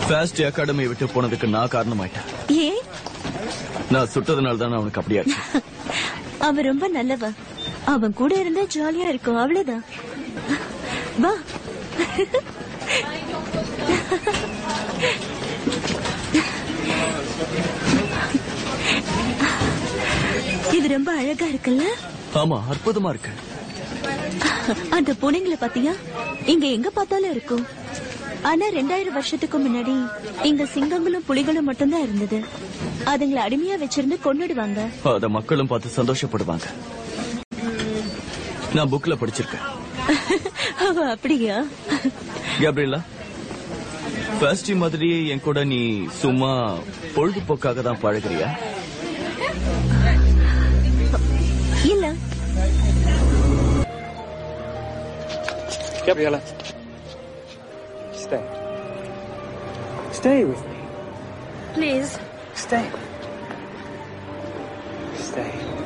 Fast academy விட்டு போனதுக்கு நான் காரணமாயிட்டேன் ஏன் நான் சுட்டதுனால தான் அவனுக்கு அப்படியாச்சு அவன் ரொம்ப நல்லவன் அவன் கூட இருந்தா ஜாலியா இருக்கும் அவ்வளவுதான் வா இது ரொம்ப அழகா இருக்குல்ல ஆமா அற்புதமா இருக்கு அந்த பூனைங்களை பாத்தியா இங்க எங்க பார்த்தாலும் இருக்கும் ஆனா ரெண்டாயிரம் வருஷத்துக்கு முன்னாடி இங்க சிங்கங்களும் புலிகளும் மட்டும்தான் இருந்தது அதுங்களை அடிமையா வச்சிருந்து கொன்னுடுவாங்க அத மக்களும் பார்த்து சந்தோஷப்படுவாங்க நான் புக்ல படிச்சிருக்கேன் அவ அப்படியா கேப்ரியலா ஃபர்ஸ்ட் மாதிரியே என் கூட நீ சும்மா பொழுதுபோக்காக தான் பழகுறியா இல்ல Gabriella. Stay. Stay with me. Please Stay. Stay.